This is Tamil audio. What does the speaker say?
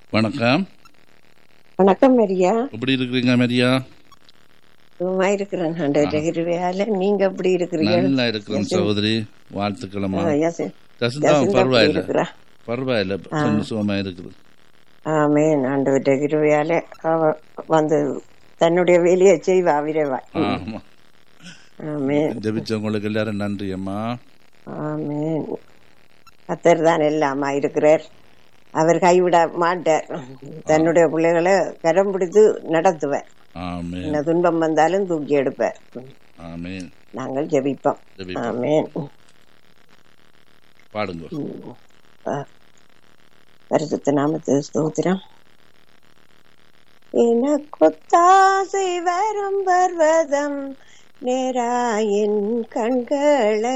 வணக்கம் வணக்கம் மரியா எப்படி இருக்கிறீங்க மரியா சும்மா இருக்கிறேன் ஆண்டவரே கிருபையால நீங்க எப்படி இருக்கிறீங்க நல்லா இருக்கிறோம் சகோதரி வாழ்த்துக்களம்மா ஆ, யசி- ஜசந்தா யசிந்தா எப்படி பரவாயில்ல இருக்கிறா? பரவாயில்ல கொஞ்சம் சுகமா இருக்குது ஆமென் ஆண்டவரே கிருபையால அவ வந்து தன்னுடைய வேலையை செய்வா விரைவா ஆமா ஆமென் ஜெபிச்சவங்களுக்கு எல்லாரும் நன்றி அம்மா ஆமென் கத்தர் தான் எல்லாமா இருக்கிறார் அவர் கைவிட மாட்டார் தன்னுடைய பிள்ளைகளை கரம் பிடித்து நடத்துவார் ஆமே என்ன துன்பம் வந்தாலும் தூக்கி எடுப்பார் ஆமேன் நாங்கள் ஜெபிப்போம் ஜெபிப்போம். ஆமென் பாடுங்க பரிசுத்த நாமத்து ஸ்தோத்திரம் எனக்கொத்தாசை வரும் பர்வதம் நேராயின் கண்களை